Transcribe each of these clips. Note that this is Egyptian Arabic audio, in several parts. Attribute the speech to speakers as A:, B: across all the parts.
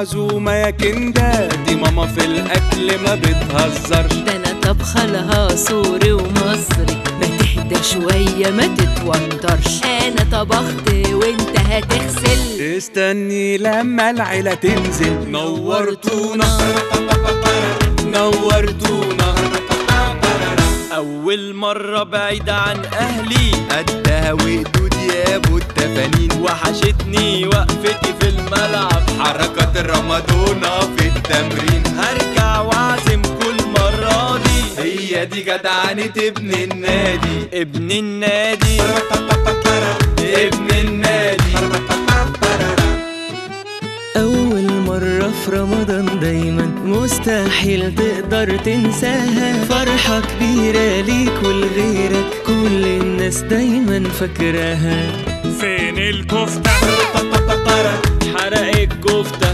A: عزومة يا كندا دي ماما في الأكل ما بتهزرش
B: ده انا طبخة لها سوري ومصري ما تهدى شوية ما تتوترش انا طبخت وانت هتغسل
A: استني لما العيلة تنزل نورتونا نورتونا أول مرة بعيد عن أهلي
C: قدها وقدود يا ابو التفانين
A: وحشتني وقفتي في الملعب
C: حركات الرمادونا في التمرين
A: هرجع واعزم كل مرة دي
C: هي دي جدعنة ابن النادي
A: ابن النادي ابن النادي
D: أول مرة في رمضان دايما مستحيل تقدر تنساها فرحة كبيرة ليك ولغيرك كل الناس دايما فاكراها
A: فين الكفتة حرق الكفتة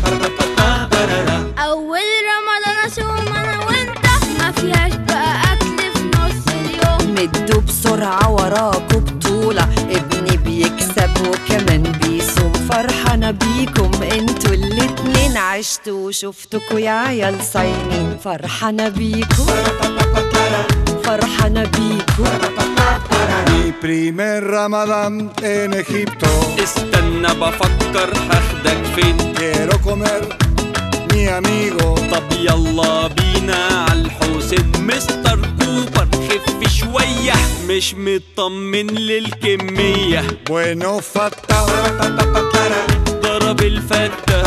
E: أول رمضان أصوم أنا وأنت ما فيهاش بقى أكل في نص اليوم
F: مدوا بسرعة وراكوا بطولة ابني بيكسب وكمان بيصوم فرحانة بيكم انتوا الاتنين عشتوا وشفتكوا يا عيال صايمين فرحانة بيكم فرحانة بيكم
G: Mi primer Ramadán en Egipto.
A: استنى بفكر هاخدك فين
G: Quiero comer mi amigo.
A: طب يلا بينا عالحسين مستر كوبر خف شوية مش مطمن للكمية
G: Bueno, fata.
A: ضرب الفتة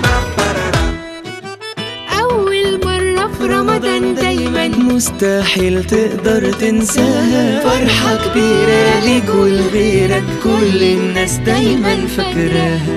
E: أول مرة في رمضان دايما
D: مستحيل تقدر تنساها فرحة كبيرة ليك ولغيرك كل الناس دايما فاكراها